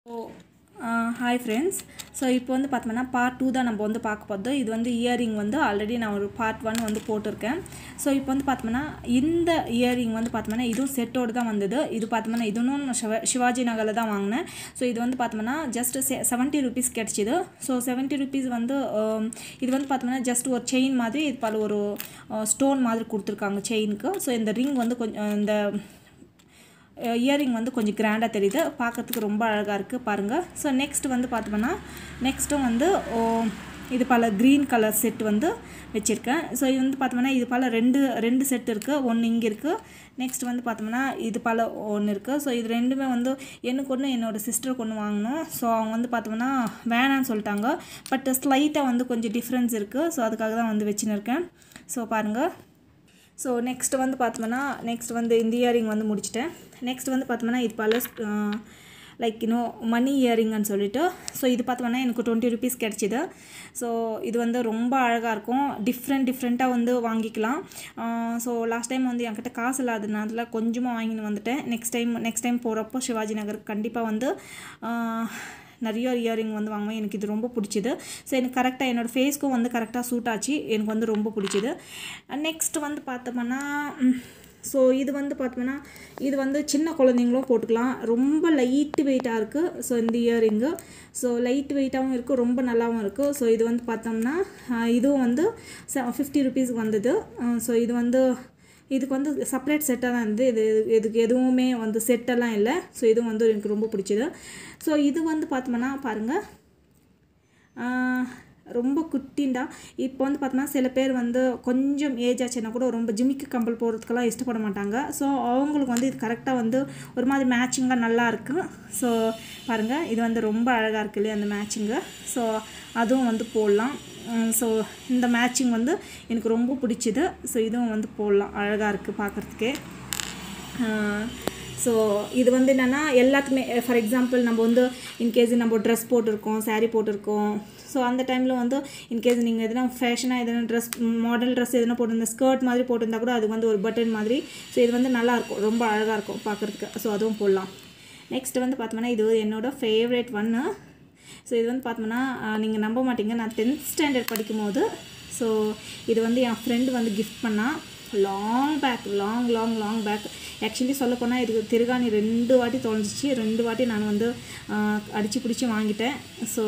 so hi friends so இப்போ வந்து பார்த்தோம்னா பார்ட் டூ தான் நம்ம வந்து பார்க்க போகிறது இது வந்து இயரிங் வந்து ஆல்ரெடி நான் ஒரு பார்ட் ஒன் வந்து போட்டிருக்கேன் ஸோ இப்போ வந்து பார்த்தோம்னா இந்த இயரிங் வந்து பார்த்தோம்னா இதுவும் செட்டோடு தான் வந்தது இது பார்த்தோம்னா இதுவும் சிவ சிவாஜி நகரில் தான் வாங்கினேன் ஸோ இது வந்து பார்த்தோம்னா ஜஸ்ட் செ செவன்ட்டி ருபீஸ் கிடச்சிது ஸோ செவன்ட்டி ருபீஸ் வந்து ஆம், இது வந்து பார்த்தோம்னா ஜஸ்ட் ஒரு செயின் மாதிரி இது பல ஒரு ஸ்டோன் மாதிரி கொடுத்துருக்காங்க செயினுக்கு ஸோ இந்த ரிங் வந்து கொஞ்சம் இந்த இயரிங் வந்து கொஞ்சம் கிராண்டாக தெரியுது பார்க்கறதுக்கு ரொம்ப அழகாக இருக்குது பாருங்கள் ஸோ நெக்ஸ்ட் வந்து பார்த்தோம்னா நெக்ஸ்ட்டும் வந்து ஓ, இது பல க்ரீன் கலர் செட் வந்து வச்சுருக்கேன் ஸோ இது வந்து பார்த்தோம்னா இது பல ரெண்டு ரெண்டு செட் இருக்குது ஒன்று இங்கே இருக்குது நெக்ஸ்ட் வந்து பார்த்தோம்னா இது பல ஒன்று இருக்குது ஸோ இது ரெண்டுமே வந்து எனக்கு ஒன்று என்னோடய சிஸ்டருக்கு ஒன்று வாங்கினோம் ஸோ அவங்க வந்து பார்த்தோம்னா வேணான்னு சொல்லிட்டாங்க பட் ஸ்லைட்டாக வந்து கொஞ்சம் டிஃப்ரென்ஸ் இருக்குது ஸோ அதுக்காக தான் வந்து வச்சுன்னு இருக்கேன் ஸோ பாருங்கள் ஸோ நெக்ஸ்ட் வந்து பார்த்தோம்னா நெக்ஸ்ட் வந்து இந்த இயரிங் வந்து முடிச்சிட்டேன் நெக்ஸ்ட் வந்து பார்த்தோம்னா இது பல லைக் இன்னும் மணி இயரிங்னு சொல்லிட்டு ஸோ இது பார்த்தோம்னா எனக்கு டுவெண்ட்டி ருபீஸ் கிடச்சிது ஸோ இது வந்து ரொம்ப அழகாக இருக்கும் டிஃப்ரெண்ட் டிஃப்ரெண்ட்டாக வந்து வாங்கிக்கலாம் ஸோ லாஸ்ட் டைம் வந்து என்கிட்ட காசு இல்லாததுனால கொஞ்சமாக வாங்கின்னு வந்துட்டேன் நெக்ஸ்ட் டைம் நெக்ஸ்ட் டைம் போகிறப்போ சிவாஜி நகர் கண்டிப்பாக வந்து ஆஹ், நிறைய இயரிங் வந்து வாங்குவேன் எனக்கு இது ரொம்ப பிடிச்சிது ஸோ எனக்கு கரெக்டாக என்னோடய ஃபேஸ்க்கும் வந்து கரெக்டாக சூட் ஆச்சு எனக்கு வந்து ரொம்ப பிடிச்சிது நெக்ஸ்ட் வந்து பார்த்தோம்னா ஸோ இது வந்து பார்த்தோம்னா இது வந்து சின்ன குழந்தைங்களும் போட்டுக்கலாம் ரொம்ப லைட் வெயிட்டாக இருக்குது ஸோ இந்த இயரிங்கு ஸோ லைட் வெயிட்டாகவும் இருக்குது ரொம்ப நல்லாவும் இருக்குது ஸோ இது வந்து பார்த்தோம்னா ஆஹ், இதுவும் வந்து ஃபிஃப்டி ருபீஸ்க்கு வந்தது ஸோ இது வந்து இதுக்கு வந்து செப்பரேட் செட்டாக தான் இருந்து இது இதுக்கு எதுவுமே வந்து செட்டெல்லாம் இல்லை ஸோ இதுவும் வந்து எனக்கு ரொம்ப பிடிச்சிது ஸோ இது வந்து பார்த்தோம்னா பாருங்கள் ஆஹ், ரொம்ப குட்டின்டா இப்போ வந்து பார்த்தோம்னா சில பேர் வந்து கொஞ்சம் ஏஜ் ஆச்சுன்னா கூட ரொம்ப ஜிமிக்கு கம்பல் போடுறதுக்கெல்லாம் இஷ்டப்பட மாட்டாங்க ஸோ அவங்களுக்கு வந்து இது கரெக்டாக வந்து ஒரு மாதிரி மேட்சிங்காக நல்லா இருக்குது ஸோ பாருங்கள் இது வந்து ரொம்ப அழகாக இருக்கு இல்லையா அந்த மேட்சிங்கு ஸோ அதுவும் வந்து போடலாம் ஸோ இந்த மேட்சிங் வந்து எனக்கு ரொம்ப பிடிச்சிது ஸோ இதுவும் வந்து போடலாம் அழகாக இருக்குது பார்க்குறதுக்கே ஸோ இது வந்து என்னென்னா எல்லாத்துக்குமே ஃபார் எக்ஸாம்பிள் நம்ம வந்து இன்கேஸ் நம்ம ட்ரெஸ் போட்டிருக்கோம் saree போட்டிருக்கோம் ஸோ அந்த டைமில் வந்து இன்கேஸ் நீங்கள் எதனா ஃபேஷனாக எதனா ட்ரெஸ் மாடல் ட்ரெஸ் எதனா போட்டிருந்த ஸ்கர்ட் மாதிரி போட்டிருந்தா கூட அது வந்து ஒரு பட்டன் மாதிரி ஸோ இது வந்து நல்லாயிருக்கும் ரொம்ப அழகாக இருக்கும் பார்க்குறதுக்கு ஸோ அதுவும் போடலாம் நெக்ஸ்ட் வந்து பார்த்தோம்னா இது என்னோடய ஃபேவரட் ஒன்று ஸோ இது வந்து பார்த்தோம்னா நீங்கள் நம்ப மாட்டீங்க நான் டென்த் ஸ்டாண்டர்ட் படிக்கும்போது ஸோ இது வந்து என் ஃப்ரெண்டு வந்து கிஃப்ட் பண்ணால் long back long long long back actually சொல்ல போனால் இதுக்கு திருகாணி ரெண்டு வாட்டி தொலைஞ்சிச்சு ரெண்டு வாட்டி நான் வந்து அடித்து பிடிச்சி வாங்கிட்டேன் ஸோ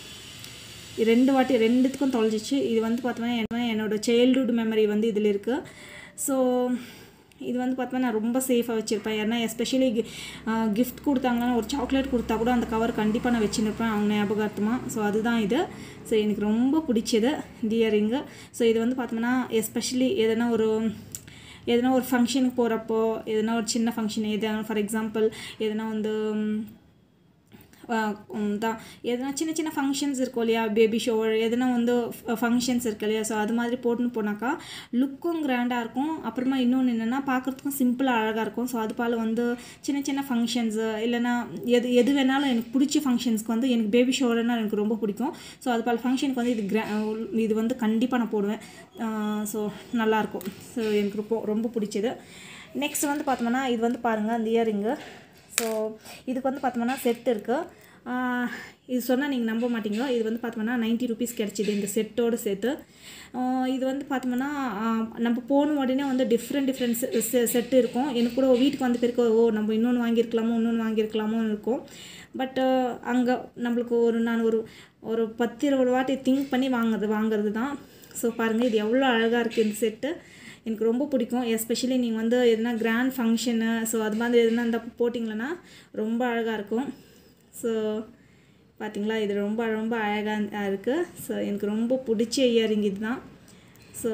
ரெண்டு வாட்டி ரெண்டுத்துக்கும் தொலைஞ்சிச்சு இது வந்து பார்த்தோம்னா என்ன என்னோடய சைல்ட்ஹுட் மெமரி வந்து இதில் இருக்குது ஸோ இது வந்து பார்த்தோம்னா நான் ரொம்ப சேஃபாக வச்சுருப்பேன் ஏன்னா எஸ்பெஷலி கிஃப்ட் கொடுத்தாங்கன்னா ஒரு சாக்லேட் கொடுத்தா கூட அந்த கவர் கண்டிப்பாக நான் வச்சுருப்பேன் அவங்க ஞாபகார்த்தமாக ஸோ அதுதான் இது ஸோ எனக்கு ரொம்ப பிடிச்சது இந்த இயரிங்கு ஸோ இது வந்து பார்த்தோம்னா எஸ்பெஷலி எதனா ஒரு எதனா ஒரு ஃபங்க்ஷனுக்கு போகிறப்போ எதனா ஒரு சின்ன ஃபங்க்ஷன் எதனா ஃபார் எக்ஸாம்பிள் எதனா வந்து ம், ஆஹ் உம் தான் எதனா சின்ன சின்ன ஃபங்க்ஷன்ஸ் இருக்கும் இல்லையா பேபி ஷோவர் எதனா வந்து ஃபங்க்ஷன்ஸ் இருக்கு இல்லையா ஸோ அது மாதிரி போட்டுன்னு போனாக்கா லுக்கும் கிராண்டாக இருக்கும் அப்புறமா இன்னொன்று என்னென்னா பார்க்குறதுக்கும் சிம்பிளாக அழகாக இருக்கும் ஸோ அது போல் வந்து சின்ன சின்ன ஃபங்க்ஷன்ஸு இல்லைனா எது எது வேணாலும் எனக்கு பிடிச்ச ஃபங்க்ஷன்ஸ்க்கு வந்து எனக்கு பேபி ஷோவர்னா எனக்கு ரொம்ப பிடிக்கும் ஸோ அது போல் ஃபங்க்ஷனுக்கு வந்து இது கிரா இது வந்து கண்டிப்பாக நான் போடுவேன் ஸோ நல்லாயிருக்கும் ஸோ எனக்கு ரொம்ப ரொம்ப பிடிச்சது நெக்ஸ்ட் வந்து பார்த்தோம்னா இது வந்து பாருங்கள் அந்த இயரிங்கு ஸோ இதுக்கு வந்து பார்த்தோம்னா செட் இருக்குது இது சொன்னால் நீங்கள் நம்ப மாட்டீங்க இது வந்து பார்த்தோம்னா நைன்ட்டி ருபீஸ் கிடச்சிது இந்த செட்டோடு சேர்த்து ஆஹ் இது வந்து பார்த்தோம்னா ஆஹ் நம்ம போன உடனே வந்து டிஃப்ரெண்ட் டிஃப்ரெண்ட் செட்டு இருக்கும் எனக்கு கூட வீட்டுக்கு வந்த பிறகு ஓ நம்ம இன்னொன்று வாங்கியிருக்கலாமோ இன்னொன்று வாங்கியிருக்கலாமோ இருக்கும் பட் அங்கே நம்மளுக்கு ஒரு நான் ஒரு ஒரு பத்து இருபது வாட்டி திங்க் பண்ணி வாங்குறது வாங்குறது தான் ஸோ பாருங்கள் இது எவ்வளோ அழகாக இருக்குது இந்த செட்டு எனக்கு ரொம்ப பிடிக்கும் எஸ்பெஷலி நீங்கள் வந்து எதுனா கிராண்ட் ஃபங்க்ஷனு ஸோ அது மாதிரி எதுனா இந்த போட்டிங்களன்னா ரொம்ப அழகாக இருக்கும் ஸோ பார்த்தீங்களா இது ரொம்ப ரொம்ப அழகாக இருக்குது ஸோ எனக்கு ரொம்ப பிடிச்ச இயரிங் இதுதான் ஸோ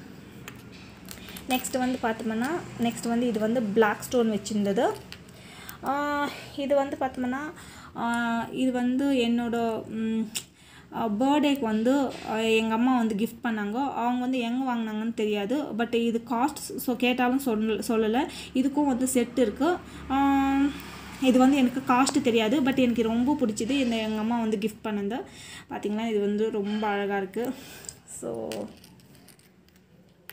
நெக்ஸ்ட் வந்து பார்த்தோம்னா நெக்ஸ்ட் வந்து இது வந்து பிளாக் ஸ்டோன் வச்சுருந்தது ஆஹ் இது வந்து பார்த்தோம்னா ஆஹ் இது வந்து என்னோட பர்த்டேக்கு வந்து எங்கள் அம்மா வந்து கிஃப்ட் பண்ணாங்க அவங்க வந்து எங்கே வாங்கினாங்கன்னு தெரியாது பட் இது காஸ்ட் ஸோ கேட்டாலும் சொல்ல சொல்லலை இதுக்கும் வந்து செட் இருக்குது இது வந்து எனக்கு காஸ்ட்டு தெரியாது பட் எனக்கு ரொம்ப பிடிச்சிது இந்த எங்கள் அம்மா வந்து கிஃப்ட் பண்ணது பார்த்திங்கன்னா இது வந்து ரொம்ப அழகாக இருக்குது ஸோ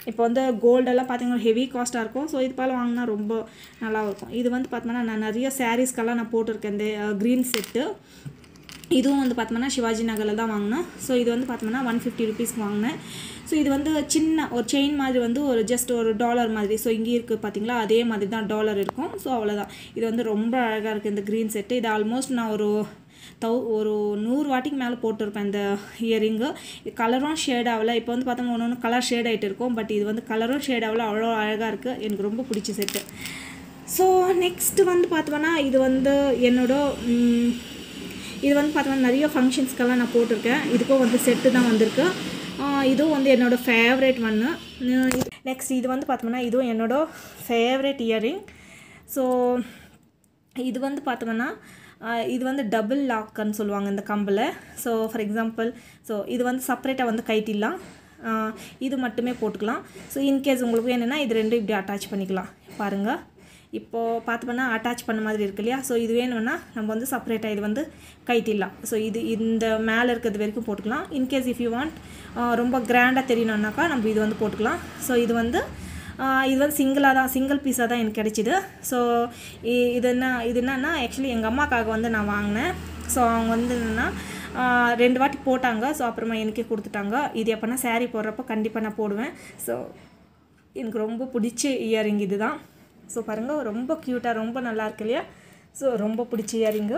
இப்போ வந்து கோல்டெல்லாம் பார்த்தீங்கன்னா ஹெவி காஸ்ட்டாக இருக்கும் ஸோ இது போல் வாங்கினா ரொம்ப நல்லா இருக்கும் இது வந்து பார்த்தோம்னா நான் நிறைய சாரீஸ்க்கெல்லாம் நான் போட்டிருக்கேன் இந்த க்ரீன் செட்டு இதுவும் வந்து பார்த்தோம்னா சிவாஜி நகரில் தான் வாங்கினோம் ஸோ இது வந்து பார்த்தோம்னா ஒன் ஃபிஃப்டி ருபீஸ்க்கு வாங்கினேன் ஸோ இது வந்து சின்ன ஒரு செயின் மாதிரி வந்து ஒரு ஜஸ்ட் ஒரு டாலர் மாதிரி ஸோ இங்கே இருக்குது பார்த்தீங்களா அதே மாதிரி தான் டாலர் இருக்கும் ஸோ அவ்வளோதான் இது வந்து ரொம்ப அழகாக இருக்குது இந்த க்ரீன் செட்டு இது ஆல்மோஸ்ட் நான் ஒரு தௌ ஒரு நூறு வாட்டிக்கு மேலே போட்டிருப்பேன் இந்த இயரிங்கு கலரும் ஷேட் ஆகலை இப்போ வந்து பார்த்தோம்னா ஒன்று ஒன்று கலர் ஷேட் ஆகிட்டு இருக்கும் பட் இது வந்து கலரும் ஷேட் ஆகலை அவ்வளோ அழகாக இருக்குது எனக்கு ரொம்ப பிடிச்ச செட்டு ஸோ நெக்ஸ்ட்டு வந்து பார்த்தோம்னா இது வந்து என்னோட ம், இது வந்து பார்த்தோம்னா நிறைய ஃபங்க்ஷன்ஸ்க்கெல்லாம் நான் போட்டிருக்கேன் இதுக்கும் வந்து செட்டு தான் வந்திருக்கு ஆஹ் இதுவும் வந்து என்னோட ஃபேவரேட் ஒன்று நெக்ஸ்ட் இது வந்து பார்த்தோம்னா இதுவும் என்னோட ஃபேவரேட் இயரிங் ஸோ இது வந்து பார்த்தோம்னா ஆஹ் இது வந்து டபுள் லாக்குன்னு சொல்லுவாங்க இந்த கம்பில் ஸோ ஃபார் எக்ஸாம்பிள் ஸோ இது வந்து செப்பரேட்டாக வந்து கைட்டிடலாம் ஆஹ் இது மட்டுமே போட்டுக்கலாம் ஸோ இன்கேஸ் உங்களுக்கு வேணும்னா இது ரெண்டும் இப்படி அட்டாச் பண்ணிக்கலாம் பாருங்கள் இப்போது பார்த்தோம்னா அட்டாச் பண்ண மாதிரி இருக்கு இல்லையா ஸோ இது வேணும்னா நம்ம வந்து செப்பரேட்டாக இது வந்து கைட்டிடலாம் ஸோ இது இந்த மேலே இருக்கிறது வரைக்கும் போட்டுக்கலாம் இன்கேஸ் இஃப் யூ வாண்ட் ரொம்ப கிராண்டாக தெரியணுன்னாக்கா நம்ம இது வந்து போட்டுக்கலாம் ஸோ இது வந்து ஆஹ் இது வந்து சிங்கிளாக தான் சிங்கிள் பீஸாக தான் எனக்கு கிடைச்சிது ஸோ இது என்ன இது என்னன்னா ஆக்சுவலி எங்கள் அம்மாக்காக வந்து நான் வாங்கினேன் ஸோ அவங்க வந்து என்னென்னா ரெண்டு வாட்டி போட்டாங்க ஸோ அப்புறமா எனக்கே கொடுத்துட்டாங்க இது எப்போனா saree போடுறப்ப கண்டிப்பாக நான் போடுவேன் ஸோ எனக்கு ரொம்ப பிடிச்ச இயரிங் இது தான் ஸோ பாருங்கள் ரொம்ப க்யூட்டாக ரொம்ப நல்லா இருக்கு இல்லையா ஸோ ரொம்ப பிடிச்ச இயரிங்கு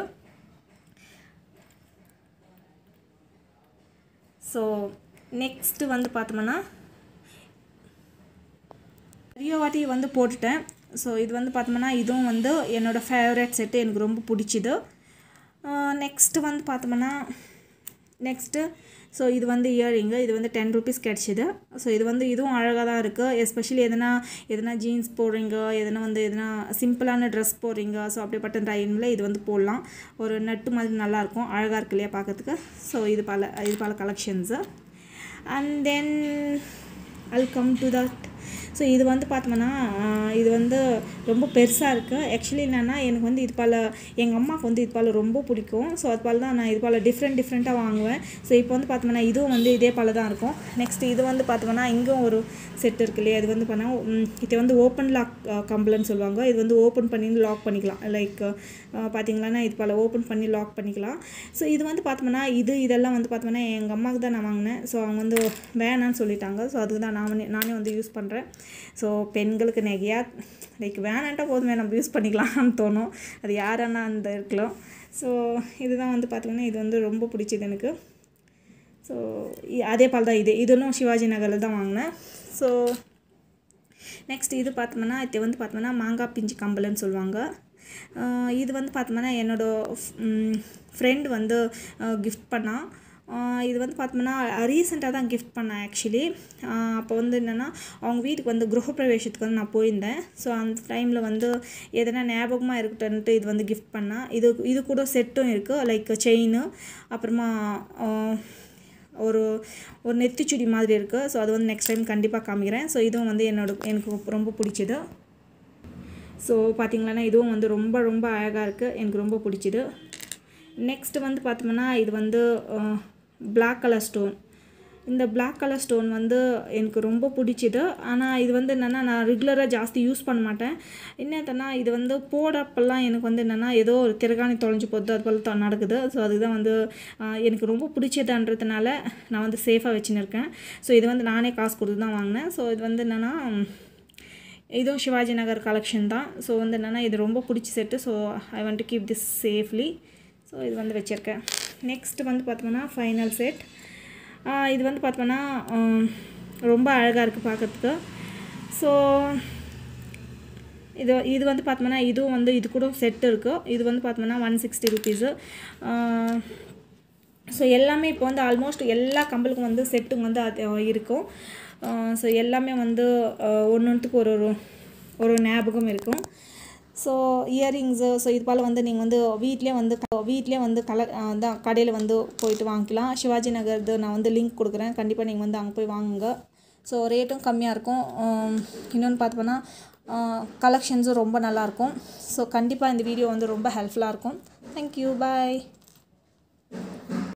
ஸோ நெக்ஸ்ட்டு வந்து பார்த்தோம்னா நிறைய வாட்டி வந்து போட்டுட்டேன் ஸோ இது வந்து பார்த்தோம்னா இதுவும் வந்து என்னோடய ஃபேவரட் செட்டு எனக்கு ரொம்ப பிடிச்சிது நெக்ஸ்ட்டு வந்து பார்த்தோம்னா நெக்ஸ்ட்டு ஸோ இது வந்து இயரிங்கு இது வந்து டென் ருபீஸ் கிடச்சிது ஸோ இது வந்து இதுவும் அழகாக தான் இருக்குது எஸ்பெஷலி எதனா எதனா ஜீன்ஸ் போடுறீங்க எதனா வந்து எதனா சிம்பிளான ட்ரெஸ் போடுறீங்க ஸோ அப்படிப்பட்ட டைமில் இது வந்து போடலாம் ஒரு நட்டு மாதிரி நல்லாயிருக்கும் அழகாக இருக்கு இல்லையா பார்க்கறதுக்கு ஸோ இது பல இது பல collections and then all come to that so இது வந்து பார்த்தோம்னா ஆஹ், இது வந்து ரொம்ப பெருசாக இருக்குது ஆக்சுவலி என்னென்னா எனக்கு வந்து இது போல் எங்கள் அம்மாவுக்கு வந்து இது போல் ரொம்ப பிடிக்கும் ஸோ அது போல் தான் நான் இது போல் டிஃப்ரெண்ட் டிஃப்ரெண்ட்டாக வாங்குவேன் ஸோ இப்போ வந்து பார்த்தோம்னா இதுவும் வந்து இதே போல் தான் இருக்கும் நெக்ஸ்ட் இது வந்து பார்த்தோம்னா இங்கும் ஒரு செட் இருக்கு இல்லையா இது வந்து பண்ணால் இது வந்து ஓப்பன் லாக் கம்பளன்னு சொல்லுவாங்க இது வந்து ஓப்பன் பண்ணி லாக் பண்ணிக்கலாம் லைக் பார்த்தீங்களான்னா இது போல் ஓப்பன் பண்ணி லாக் பண்ணிக்கலாம் ஸோ இது வந்து பார்த்தோம்னா இது இதெல்லாம் வந்து பார்த்தோம்னா எங்கள் அம்மாவுக்கு தான் நான் வாங்கினேன் ஸோ அவங்க வந்து வேணான்னு சொல்லிட்டாங்க ஸோ அதுக்கு தான் நான் வந்து- நானே வந்து யூஸ் பண்ணுறேன் ஸோ பெண்களுக்கு நெகையாக லைக் வேணான்ட்டா போதுமே நம்ம யூஸ் பண்ணிக்கலாம்னு தோணும் அது யாரானா அந்த இருக்கலாம் ஸோ இதுதான் வந்து பார்த்தீங்கன்னா இது வந்து ரொம்ப பிடிச்சது எனக்கு ஸோ அதே போல் தான் இது இதுவும் சிவாஜி நகரில் தான் வாங்கினேன் ஸோ நெக்ஸ்ட் இது பார்த்தோம்னா இது வந்து பார்த்தோம்னா மாங்காய் பிஞ்சு கம்பல்னு சொல்லுவாங்க ஆஹ் இது வந்து பார்த்தோம்னா என்னோடய ஃப்ரெண்ட் வந்து கிஃப்ட் பண்ணா ஆஹ் இது வந்து பார்த்தோம்னா ரீசெண்டாக தான் கிஃப்ட் பண்ணேன் ஆக்சுவலி அப்போ வந்து என்னென்னா அவங்க வீட்டுக்கு வந்து கிரகப்பிரவேசத்துக்கு வந்து நான் போயிருந்தேன் ஸோ அந்த டைமில் வந்து எதனா ஞாபகமாக இருக்கட்டும்ன்ட்டு இது வந்து கிஃப்ட் பண்ணேன் இது இது கூட செட்டும் இருக்குது லைக் செயின் அப்புறமா ஆஹ் ஒரு ஒரு நெத்திச்சுடி மாதிரி இருக்குது ஸோ அது வந்து நெக்ஸ்ட் டைம் கண்டிப்பாக காமிக்கிறேன் ஸோ இதுவும் வந்து என்னோட எனக்கு ரொம்ப பிடிச்சது ஸோ பார்த்தீங்களன்னா இதுவும் வந்து ரொம்ப ரொம்ப அழகாக இருக்குது எனக்கு ரொம்ப பிடிச்சிது நெக்ஸ்ட் வந்து பார்த்தோம்னா இது வந்து Black கலர் ஸ்டோன் இந்த Black கலர் ஸ்டோன் வந்து எனக்கு ரொம்ப பிடிச்சிது ஆனால் இது வந்து என்னென்னா நான் ரெகுலராக ஜாஸ்தி யூஸ் பண்ண மாட்டேன் என்னத்தனா இது வந்து போடுறப்பெல்லாம் எனக்கு வந்து என்னென்னா ஏதோ ஒரு திரகாணி தொலைஞ்சு போகுது அது போல் தான் நடக்குது ஸோ அதுதான் வந்து ஆஹ், எனக்கு ரொம்ப பிடிச்சதுன்றதுனால நான் வந்து சேஃபாக வச்சுன்னு இருக்கேன் ஸோ இது வந்து நானே காசு கொடுத்து தான் வாங்கினேன் ஸோ இது வந்து என்னென்னா இதுவும் சிவாஜி நகர் கலெக்ஷன் தான் ஸோ வந்து என்னென்னா இது ரொம்ப பிடிச்ச set so I want to keep this safely so இது வந்து வச்சுருக்கேன் நெக்ஸ்ட் வந்து பார்த்தோம்னா ஃபைனல் செட் இது வந்து பார்த்தோம்னா ஆம், ரொம்ப அழகாக இருக்குது பார்க்கறதுக்கு ஸோ இது இது வந்து பார்த்தோம்னா இதுவும் வந்து இது கூட செட் இருக்குது இது வந்து பார்த்தோம்னா ஒன் சிக்ஸ்டி ருபீஸு ஸோ எல்லாமே இப்போ வந்து ஆல்மோஸ்ட் எல்லா கம்பலுக்கும் வந்து செட்டுங்க வந்து அது இருக்கும் ஸோ எல்லாமே வந்து ஒன்று ஒன்றுத்துக்கு ஒரு ஒரு ஒரு ஞாபகம் இருக்கும் ஸோ இயரிங்ஸு ஸோ இது போல் வந்து நீங்கள் வந்து வீட்லேயே வந்து வீட்லேயே வந்து கல தான் கடையில் வந்து போயிட்டு வாங்கிக்கலாம் சிவாஜி நகர்து நான் வந்து லிங்க் கொடுக்குறேன் கண்டிப்பாக நீங்கள் வந்து அங்கே போய் வாங்குங்க ஸோ ரேட்டும் கம்மியாக இருக்கும் உம், இன்னொன்று பார்த்தோம்னா கலெக்ஷன்ஸும் ரொம்ப நல்லாயிருக்கும் ஸோ கண்டிப்பாக இந்த வீடியோ வந்து ரொம்ப ஹெல்ப்ஃபுல்லாக இருக்கும் தேங்க்யூ பாய்